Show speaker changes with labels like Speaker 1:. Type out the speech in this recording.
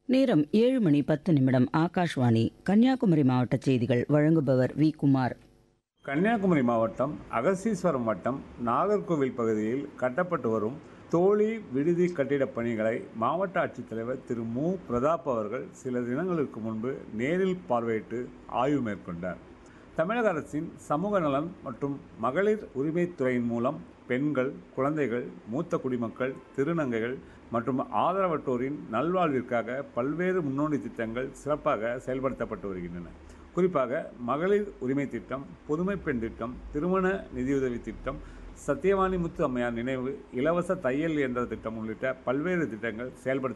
Speaker 1: நேரம் ஏழு மணி பத்து நிமிடம் ஆகாஷ்வாணி கன்னியாகுமரி மாவட்ட செய்திகள் வழங்குபவர் வி குமார்
Speaker 2: கன்னியாகுமரி மாவட்டம் அகசீஸ்வரம் வட்டம் நாகர்கோவில் பகுதியில் கட்டப்பட்டு வரும் தோழி விடுதி கட்டிடப் பணிகளை மாவட்ட ஆட்சித்தலைவர் திரு மு பிரதாப் அவர்கள் சில தினங்களுக்கு முன்பு நேரில் பார்வையிட்டு ஆய்வு மேற்கொண்டார் தமிழக அரசின் சமூக நலன் மற்றும் மகளிர் உரிமைத்துறையின் மூலம் பெண்கள் குழந்தைகள் மூத்த குடிமக்கள் திருநங்கைகள் மற்றும் ஆதரவற்றோரின் நல்வாழ்விற்காக பல்வேறு முன்னோடி திட்டங்கள் சிறப்பாக செயல்படுத்தப்பட்டு வருகின்றன குறிப்பாக மகளிர் உரிமை திட்டம் புதுமை பெண் திட்டம் திருமண நிதியுதவி திட்டம் சத்தியவாணி முத்து அம்மையார் நினைவு இலவச தையல் என்ற திட்டம் உள்ளிட்ட பல்வேறு திட்டங்கள் செயல்படுத்த